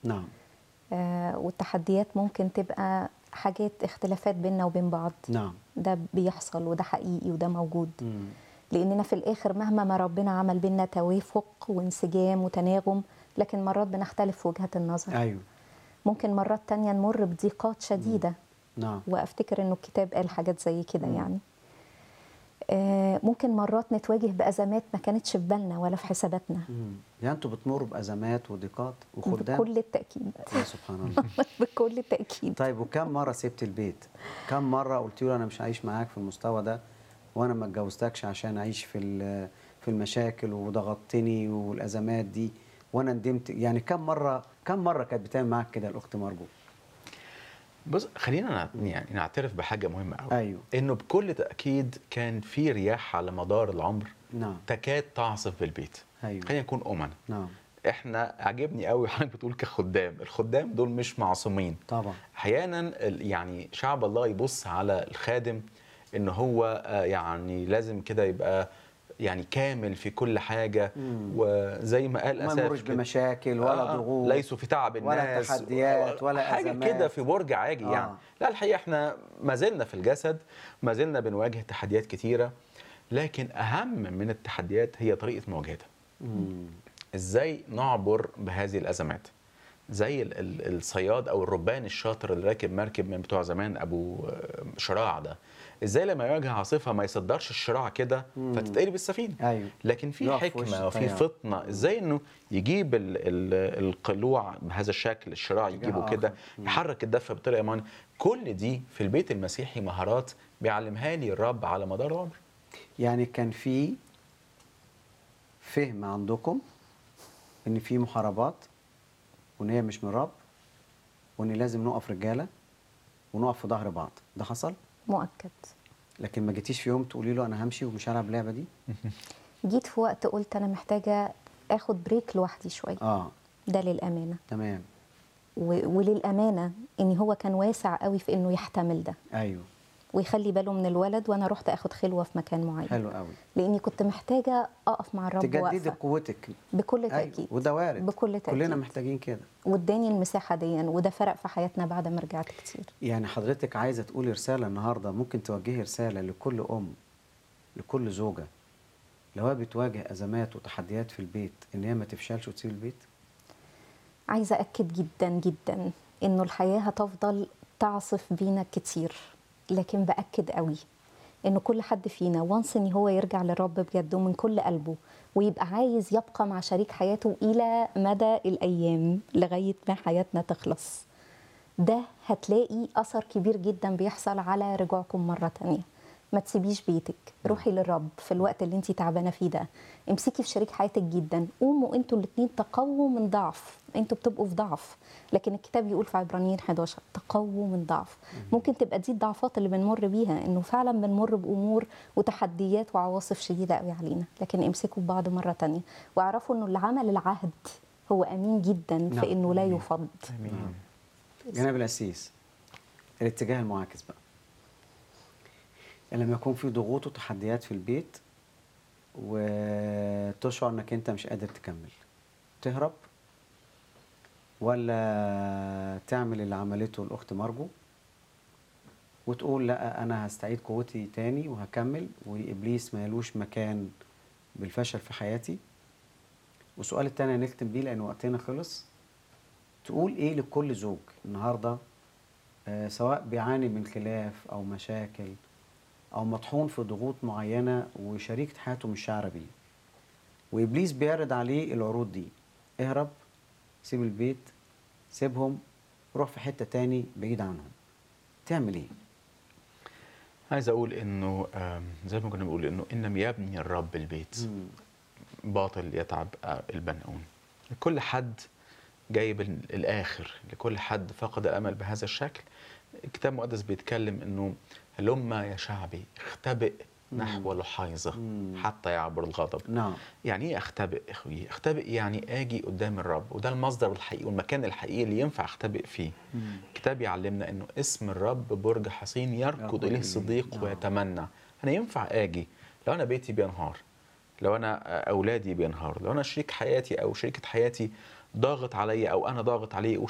نعم آه، والتحديات ممكن تبقى حاجات اختلافات بيننا وبين بعض نعم ده بيحصل وده حقيقي وده موجود مم. لاننا في الاخر مهما ما ربنا عمل بينا توافق وانسجام وتناغم لكن مرات بنختلف في وجهات النظر ايوه ممكن مرات تانية نمر بضيقات شديدة نعم وافتكر انه الكتاب قال حاجات زي كده مم. يعني آه، ممكن مرات نتواجه بازمات ما كانتش في بالنا ولا في حساباتنا مم. يعني انتوا بتمروا بازمات وضيقات وخدام بكل التاكيد يا سبحان الله بكل التاكيد طيب وكم مره سبت البيت كم مره قلت له انا مش هعيش معاك في المستوى ده وانا ما اتجوزتكش عشان اعيش في ال- في المشاكل وضغطتني والازمات دي وانا ندمت يعني كم مره كم مره كانت بتعمل معاك كده الاخت مرجو بص خلينا نع- يعني نعترف بحاجه مهمه قوي ايوه انه بكل تاكيد كان في رياح على مدار العمر نعم تكاد تعصف بالبيت ايوه خلينا نكون امنا نعم احنا عجبني قوي حضرتك بتقول كخدام الخدام دول مش معصومين طبعا احيانا ال- يعني شعب الله يبص على الخادم ان هو آه، يعني لازم كده يبقى يعني كامل في كل حاجه مم. وزي ما قال ما اساف يمرش كده، بمشاكل ولا آه، ضغوط ليسوا في تعب ولا الناس تحديات ولا حاجه أزمات. كده في برج عاجي آه. يعني لا الحقيقه احنا ما زلنا في الجسد ما زلنا بنواجه تحديات كتيره لكن اهم من التحديات هي طريقه مواجهتها مم. ازاي نعبر بهذه الازمات زي ال- ال- الصياد او الربان الشاطر اللي راكب مركب من بتوع زمان ابو آه، شراع ده ازاي لما يواجه عاصفه ما يصدرش الشراع كده مم. فتتقلب السفينه ايوه لكن في يقف في وش حكمه وفي التيار. فطنه ازاي انه يجيب ال ال القلوع بهذا الشكل الشراع يجيبه آخر. كده مم. يحرك الدفه بطريقه معينه كل دي في البيت المسيحي مهارات بيعلمها لي الرب على مدار العمر يعني كان في فهم عندكم ان في محاربات وان هي مش من رب وان لازم نقف رجاله ونقف في ظهر بعض ده حصل مؤكد لكن ما جيتيش في يوم تقولي له انا همشي ومش هلعب اللعبه دي جيت في وقت قلت انا محتاجه اخد بريك لوحدي شويه اه ده للامانه تمام و- وللامانه ان هو كان واسع قوي في انه يحتمل ده ايوه ويخلي باله من الولد وانا رحت اخد خلوه في مكان معين حلو قوي لاني كنت محتاجه اقف مع الرب تجددي واقفه قوتك بكل ايوه تاكيد وده وارد بكل تاكيد كلنا محتاجين كده واداني المساحه دي وده فرق في حياتنا بعد ما رجعت كتير يعني حضرتك عايزه تقولي رساله النهارده ممكن توجهي رساله لكل ام لكل زوجه لو هي بتواجه ازمات وتحديات في البيت ان هي ما تفشلش وتسيب البيت عايزه اكد جدا جدا انه الحياه هتفضل تعصف بينا كتير لكن باكد قوي انه كل حد فينا وانس ان هو يرجع للرب بجد ومن كل قلبه ويبقى عايز يبقى مع شريك حياته الى مدى الايام لغايه ما حياتنا تخلص ده هتلاقي اثر كبير جدا بيحصل على رجوعكم مره تانية ما تسيبيش بيتك روحي للرب في الوقت اللي انت تعبانه فيه ده امسكي في شريك حياتك جدا قوموا انتوا الاثنين تقووا من ضعف انتوا بتبقوا في ضعف لكن الكتاب يقول في عبرانيين 11 تقووا من ضعف ممكن تبقى دي الضعفات اللي بنمر بيها انه فعلا بنمر بامور وتحديات وعواصف شديده قوي علينا لكن امسكوا ببعض مره تانية واعرفوا انه اللي عمل العهد هو امين جدا نعم. في انه لا يفض امين جناب الأسيس الاتجاه المعاكس بقى يعني لما يكون في ضغوط وتحديات في البيت وتشعر انك انت مش قادر تكمل تهرب ولا تعمل اللي عملته الاخت مرجو وتقول لا انا هستعيد قوتي تاني وهكمل وابليس ما يلوش مكان بالفشل في حياتي والسؤال التاني هنختم بيه لان وقتنا خلص تقول ايه لكل زوج النهارده آه سواء بيعاني من خلاف او مشاكل او مطحون في ضغوط معينه وشريكه حياته مش شاعره بيه وابليس بيعرض عليه العروض دي اهرب سيب البيت سيبهم روح في حته تاني بعيد عنهم تعمل ايه عايز اقول انه آم، زي ما كنا بنقول انه ان لم يبني الرب البيت مم. باطل يتعب آه، البناؤون لكل حد جايب ال- الاخر لكل حد فقد الامل بهذا الشكل الكتاب المقدس بيتكلم انه هلما يا شعبي اختبئ نحو الحيظه مم. حتى يعبر الغضب نعم يعني ايه اختبئ اخوي اختبئ يعني اجي قدام الرب وده المصدر الحقيقي والمكان الحقيقي اللي ينفع اختبئ فيه مم. الكتاب يعلمنا انه اسم الرب برج حصين يركض يركض إليه. اليه الصديق نعم. ويتمنى انا ينفع اجي لو انا بيتي بينهار لو انا اولادي بينهار لو انا شريك حياتي او شريكه حياتي ضاغط عليا او انا ضاغط عليه